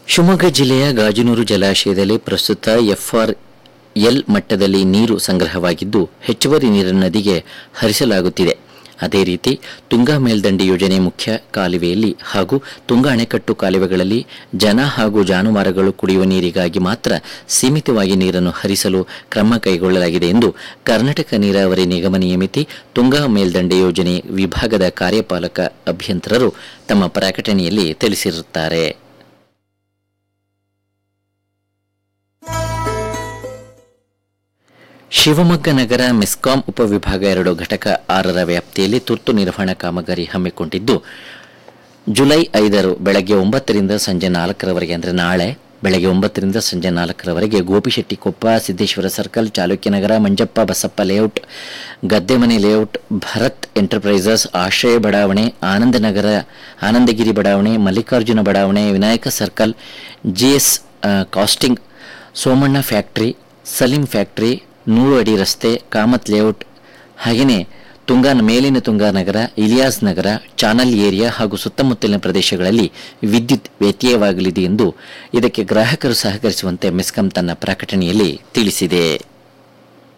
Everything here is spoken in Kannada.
ಶಿವಮೊಗ್ಗ ಜಿಲ್ಲೆಯ ಗಾಜನೂರು ಜಲಾಶಯದಲ್ಲಿ ಪ್ರಸ್ತುತ ಎಫ್ಆರ್ ಎಲ್ ಮಟ್ಟದಲ್ಲಿ ನೀರು ಸಂಗ್ರಹವಾಗಿದ್ದು ಹೆಚ್ಚುವರಿ ನೀರನ್ನು ನದಿಗೆ ಹರಿಸಲಾಗುತ್ತಿದೆ ಅದೇ ರೀತಿ ತುಂಗಾ ಮೇಲ್ದಂಡೆ ಯೋಜನೆ ಮುಖ್ಯ ಕಾಲುವೆಯಲ್ಲಿ ಹಾಗೂ ತುಂಗಾ ಅಣೆಕಟ್ಟು ಕಾಲುವೆಗಳಲ್ಲಿ ಜನ ಹಾಗೂ ಜಾನುವಾರುಗಳು ಕುಡಿಯುವ ನೀರಿಗಾಗಿ ಮಾತ್ರ ಸೀಮಿತವಾಗಿ ನೀರನ್ನು ಹರಿಸಲು ಕ್ರಮ ಕೈಗೊಳ್ಳಲಾಗಿದೆ ಎಂದು ಕರ್ನಾಟಕ ನೀರಾವರಿ ನಿಗಮ ನಿಯಮಿತಿ ತುಂಗಾ ಮೇಲ್ದಂಡೆ ಯೋಜನೆ ವಿಭಾಗದ ಕಾರ್ಯಪಾಲಕ ಅಭಿಯಂತರರು ತಮ್ಮ ಪ್ರಕಟಣೆಯಲ್ಲಿ ತಿಳಿಸಿರುತ್ತಾರೆ ಶಿವಮೊಗ್ಗ ನಗರ ಮೆಸ್ಕಾಂ ಉಪವಿಭಾಗ ಎರಡು ಘಟಕ ಆರರ ವ್ಯಾಪ್ತಿಯಲ್ಲಿ ತುರ್ತು ನಿರ್ವಹಣಾ ಕಾಮಗಾರಿ ಹಮ್ಮಿಕೊಂಡಿದ್ದು ಜುಲೈ ಐದರು ಬೆಳಗ್ಗೆ ಒಂಬತ್ತರಿಂದ ಸಂಜೆ ನಾಲ್ಕರವರೆಗೆ ಅಂದರೆ ನಾಳೆ ಬೆಳಗ್ಗೆ ಒಂಬತ್ತರಿಂದ ಸಂಜೆ ನಾಲ್ಕರವರೆಗೆ Gopishettikoppa Siddeshwara circle Chalukyanagara Manjappa Basappa layout Gaddemane layout Bharat enterprises Ashraya ಬಡಾವಣೆ ಆನಂದನಗರ ಆನಂದಗಿರಿ ಬಡಾವಣೆ ಮಲ್ಲಿಕಾರ್ಜುನ ಬಡಾವಣೆ Vinayaka circle G S casting Somanna factory Salim factory ನೂರು ಅಡಿ ರಸ್ತೆ ಕಾಮತ್ ಲೇಔಟ್ ಹಾಗೆಯೇ ತುಂಗಾ ಮೇಲಿನ ತುಂಗಾ ನಗರ ಇಲಿಯಾಸ್ ನಗರ ಚಾನಲ್ ಏರಿಯಾ ಹಾಗೂ ಸುತ್ತಮುತ್ತಲಿನ ಪ್ರದೇಶಗಳಲ್ಲಿ ವಿದ್ಯುತ್ ವ್ಯತ್ಯಯವಾಗಲಿದೆ ಎಂದು ಇದಕ್ಕೆ ಗ್ರಾಹಕರು ಸಹಕರಿಸುವಂತೆ ಮೆಸ್ಕಾಂ ತನ್ನ ಪ್ರಕಟಣೆಯಲ್ಲಿ ತಿಳಿಸಿದೆ